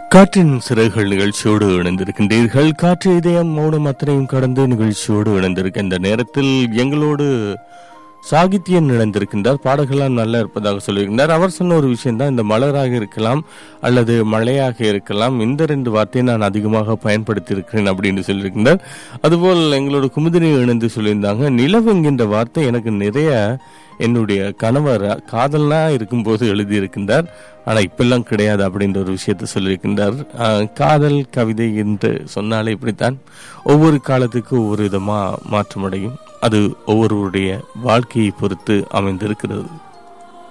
காற்றின் சிறகுகள் நிகழ்ச்சியோடு இணைந்திருக்கின்றீர்கள் காற்று இதயம் மௌனம் அத்தனையும் கடந்து நிகழ்ச்சியோடு இணைந்திருக்க இந்த நேரத்தில் எங்களோடு சாகித்யன் இணைந்திருக்கின்றார் பாடல்கள்லாம் நல்லா இருப்பதாக சொல்லியிருக்கின்றார் அவர் சொன்ன ஒரு விஷயம் தான் இந்த மலராக இருக்கலாம் அல்லது மழையாக இருக்கலாம் இந்த ரெண்டு வார்த்தையை நான் அதிகமாக பயன்படுத்தி இருக்கிறேன் அப்படின்னு சொல்லியிருக்கின்றார் அதுபோல் எங்களோட குமுதினி இணைந்து சொல்லியிருந்தாங்க நிலவு என்கின்ற வார்த்தை எனக்கு நிறைய என்னுடைய கணவர் காதல்னா இருக்கும்போது எழுதியிருக்கின்றார் ஆனா இப்பெல்லாம் கிடையாது அப்படின்ற ஒரு விஷயத்தை சொல்லியிருக்கின்றார் ஆஹ், காதல் கவிதை என்று சொன்னாலே இப்படித்தான் ஒவ்வொரு காலத்துக்கு ஒவ்வொரு விதமா மாற்றமடையும் அது ஒவ்வொருவருடைய வாழ்க்கையை பொறுத்து அமைந்திருக்கிறது